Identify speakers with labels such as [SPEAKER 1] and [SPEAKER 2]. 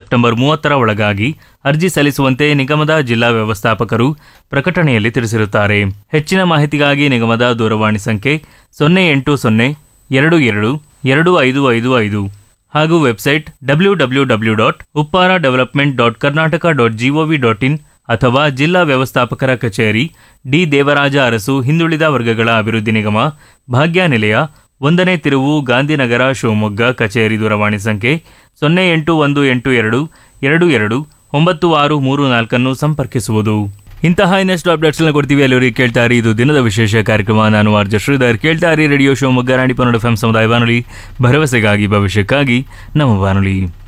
[SPEAKER 1] September ಮೂವತ್ತರ ಒಳಗಾಗಿ ಅರ್ಜಿ ಸಲ್ಲಿಸುವಂತೆ ನಿಗಮದ ಜಿಲ್ಲಾ ವ್ಯವಸ್ಥಾಪಕರು ಪ್ರಕಟಣೆಯಲ್ಲಿ ತಿಳಿಸಿರುತ್ತಾರೆ ಹೆಚ್ಚಿನ ಮಾಹಿತಿಗಾಗಿ ನಿಗಮದ ದೂರವಾಣಿ ಸಂಖ್ಯೆ ಸೊನ್ನೆ ಎಂಟು ಸೊನ್ನೆ ಎರಡು ಎರಡು ಎರಡು ಐದು ಐದು ಐದು ಹಾಗೂ website W W W dot Uppara development dot Karnataka dot gov dot in ಅಥವಾ ಜಿಲ್ಲಾ ವ್ಯವಸ್ಥಾಪಕರ ಕಚೇರಿ ಡಿ ದೇವರಾಜ ಅರಸು ಹಿಂದುಳಿದ ವರ್ಗಗಳ ಅಭಿವೃದ್ಧಿ ನಿಗಮ ಭಾಗ್ಯ ನಿಲಯ ಒಂದನೇ ತಿರುವು ಗಾಂಧಿನಗರ ಶಿವಮೊಗ್ಗ ಕಚೇರಿ ದೂರವಾಣಿ ಸಂಖ್ಯೆ ಸೊನ್ನೆ ಎಂಟು ಒಂದು ಎಂಟು ಎರಡು ಎರಡು ಎರಡು ಒಂಬತ್ತು ಆರು ಮೂರು ನಾಲ್ಕನ್ನು ಸಂಪರ್ಕಿಸುವುದು ಇಂತಹ ಇನ್ನಷ್ಟು ಅಪ್ಡೇಟ್ಸ್ನ ಕೊಡ್ತೀವಿ ಅಲ್ಲಿವರಿಗೆ ಕೇಳ್ತಾ ಇರಿ ಇದು ದಿನದ ವಿಶೇಷ ಕಾರ್ಯಕ್ರಮ ನಾನು ಆರ್ಜ ಶ್ರೀಧರ್ ಕೇಳ್ತಾ ಇರಿ ರೇಡಿಯೋ ಶಿವಮೊಗ್ಗ ರಾಣಿ ಪನ್ನಡ ಎಫ್ ಸಮುದಾಯ ಬಾನುಲಿ ಭರವಸೆಗಾಗಿ ಭವಿಷ್ಯಕ್ಕಾಗಿ ನಮ್ಮ ಬಾನುಲಿ